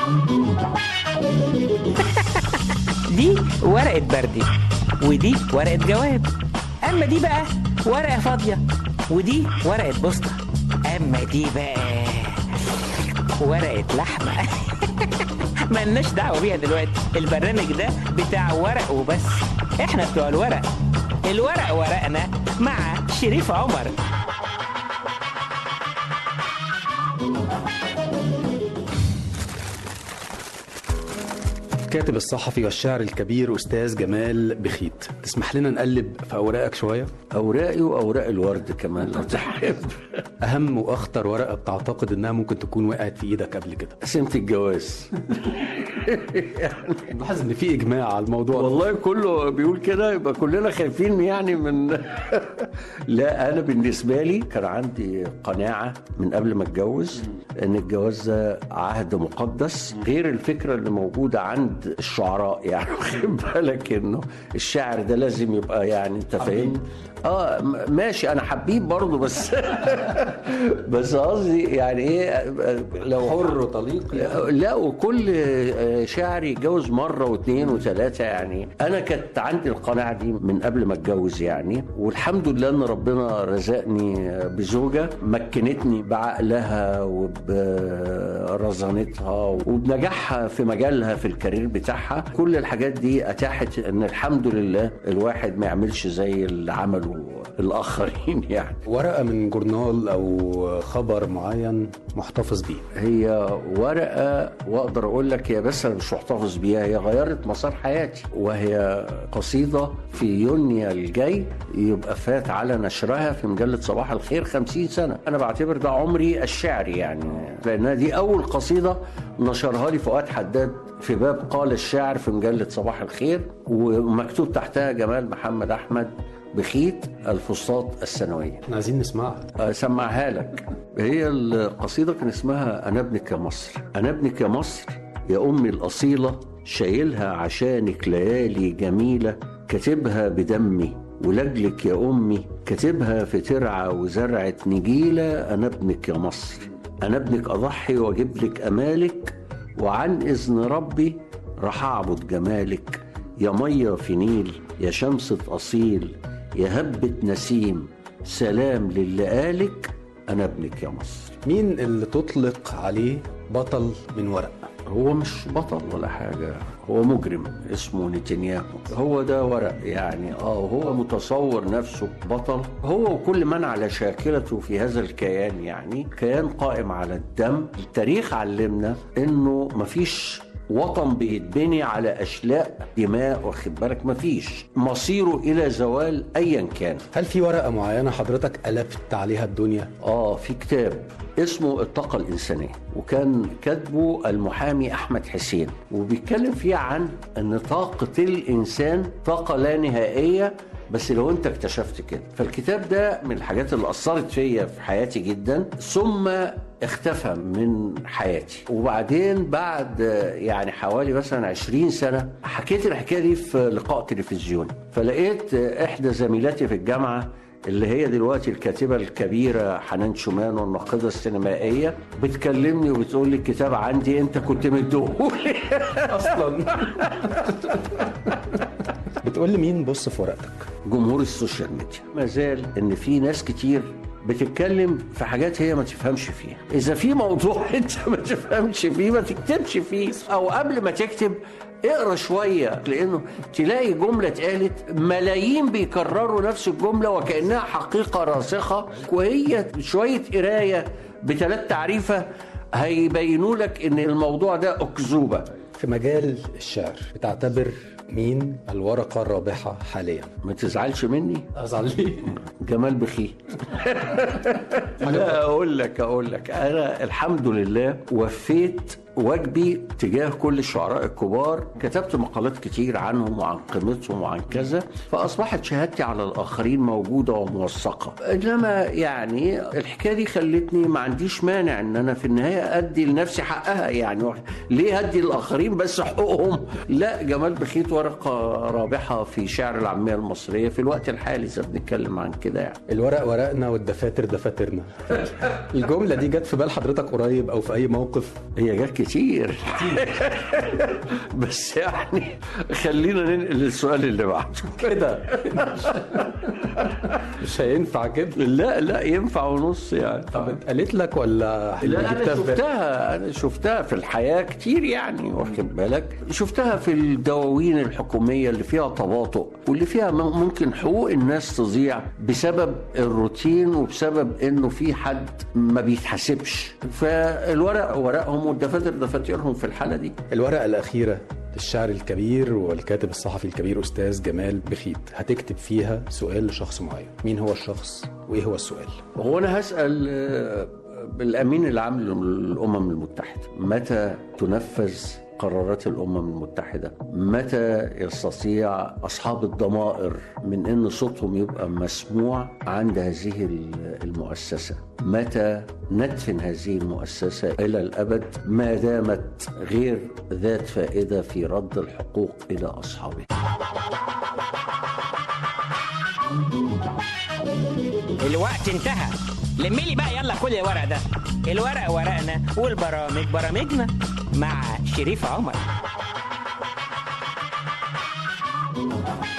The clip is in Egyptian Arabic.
دي ورقة بردي ودي ورقة جواب أما دي بقى ورقة فاضية ودي ورقة بوسطة أما دي بقى ورقة لحمة ملناش دعوة بيها دلوقتي البرنامج ده بتاع ورق وبس احنا بتوع الورق الورق ورقنا مع شريف عمر الكاتب الصحفي والشاعر الكبير أستاذ جمال بخيت تسمح لنا نقلب في أوراقك شوية اوراقي واوراق الورد كمان لو تحب أهم وأخطر ورقة بتعتقد إنها ممكن تكون وقعت في إيدك قبل كده قسمة الجواز لاحظ إن في إجماع على الموضوع ده. والله كله بيقول كده يبقى كلنا خايفين يعني من لا انا بالنسبه لي كان عندي قناعه من قبل ما اتجوز ان الجواز ده عهد مقدس غير الفكره اللي موجوده عند الشعراء يعني واخد بالك انه الشاعر ده لازم يبقى يعني انت فاهم اه م- ماشي انا حبيب برضه بس بس قصدي يعني ايه لو حر وطليق يعني. لا وكل شاعر يتجوز مره واثنين وثلاثه يعني انا كانت عندي القناعه دي من قبل ما اتجوز يعني والحمد لله ان ربنا رزقني بزوجه مكنتني بعقلها وبرزانتها وبنجاحها في مجالها في الكارير بتاعها كل الحاجات دي اتاحت ان الحمد لله الواحد ما يعملش زي اللي عمله الاخرين يعني ورقة من جورنال أو خبر معين محتفظ بيه هي ورقة وأقدر أقول لك هي بس أنا مش محتفظ بيها هي غيرت مسار حياتي وهي قصيدة في يونيو الجاي يبقى فات على نشرها في مجلة صباح الخير خمسين سنة أنا بعتبر ده عمري الشعري يعني لأنها دي أول قصيدة نشرها لي فؤاد حداد في باب قال الشاعر في مجلة صباح الخير ومكتوب تحتها جمال محمد أحمد بخيت الفسطاط السنوية احنا عايزين نسمعها اسمعها لك هي القصيده كان اسمها انا ابنك يا مصر انا ابنك يا مصر يا امي الاصيله شايلها عشانك ليالي جميله كاتبها بدمي ولجلك يا امي كاتبها في ترعه وزرعه نجيله انا ابنك يا مصر انا ابنك اضحي واجيب لك امالك وعن اذن ربي راح اعبد جمالك يا ميه في نيل يا شمسة أصيل يا هبة نسيم سلام للي قالك أنا ابنك يا مصر مين اللي تطلق عليه بطل من ورق هو مش بطل ولا حاجة هو مجرم اسمه نتنياهو هو ده ورق يعني اه هو متصور نفسه بطل هو وكل من على شاكلته في هذا الكيان يعني كيان قائم على الدم التاريخ علمنا انه مفيش وطن بيتبني على اشلاء دماء واخد بالك مفيش مصيره الى زوال ايا كان هل في ورقة معينة حضرتك قلبت عليها الدنيا اه في كتاب اسمه الطاقة الإنسانية وكان كاتبه المحامي أحمد حسين وبيتكلم فيه عن أن طاقة الإنسان طاقة لا نهائية بس لو انت اكتشفت كده فالكتاب ده من الحاجات اللي اثرت فيا في حياتي جدا ثم اختفى من حياتي وبعدين بعد يعني حوالي مثلا 20 سنه حكيت الحكايه دي في لقاء تلفزيوني فلقيت احدى زميلاتي في الجامعه اللي هي دلوقتي الكاتبه الكبيره حنان شومان والناقده السينمائيه بتكلمني وبتقول لي الكتاب عندي انت كنت مديهولي اصلا بتقول لي مين بص في ورقتك جمهور السوشيال ميديا ما زال ان في ناس كتير بتتكلم في حاجات هي ما تفهمش فيها اذا في موضوع انت ما تفهمش فيه ما تكتبش فيه او قبل ما تكتب اقرا شويه لانه تلاقي جمله اتقالت ملايين بيكرروا نفس الجمله وكانها حقيقه راسخه وهي شويه قرايه بثلاث تعريفه هيبينوا لك ان الموضوع ده اكذوبه في مجال الشعر بتعتبر مين الورقة الرابحة حاليا ما تزعلش مني ازعل ليه جمال بخيت لا اقول لك اقول لك انا الحمد لله وفيت واجبي تجاه كل الشعراء الكبار كتبت مقالات كتير عنهم وعن قيمتهم وعن كذا فاصبحت شهادتي على الاخرين موجوده وموثقه انما يعني الحكايه دي خلتني ما عنديش مانع ان انا في النهايه ادي لنفسي حقها يعني ليه ادي للاخرين بس حقوقهم لا جمال بخيت ورقه رابحه في شعر العاميه المصريه في الوقت الحالي اذا بنتكلم عن كده يعني الورق ورقنا والدفاتر دفاترنا الجملة دي جت في بال حضرتك قريب او في اي موقف هي جت كتير بس يعني خلينا ننقل للسؤال اللي بعده كده مش هينفع كده لا لا ينفع ونص يعني طب اتقالت لك ولا لا انا جبتها في بالك؟ شفتها انا شفتها في الحياه كتير يعني واخد بالك شفتها في الدواوين الحكوميه اللي فيها تباطؤ واللي فيها مم- ممكن حقوق الناس تضيع بسبب الروتين وبسبب انه في حد ما بيتحاسبش فالورق ورقهم والدفاتر دفاترهم في الحاله دي الورقة الأخيرة للشاعر الكبير والكاتب الصحفي الكبير أستاذ جمال بخيت هتكتب فيها سؤال لشخص معين مين هو الشخص وإيه هو السؤال هو انا هسال آه، الامين العام للامم المتحده متى تنفذ قرارات الامم المتحده متى يستطيع اصحاب الضمائر من ان صوتهم يبقى مسموع عند هذه المؤسسه متى ندفن هذه المؤسسه الى الابد ما دامت غير ذات فائده في رد الحقوق الى اصحابها الوقت انتهى لمي لي بقى يلا كل الورق ده الورق ورقنا والبرامج برامجنا مع شريف عمر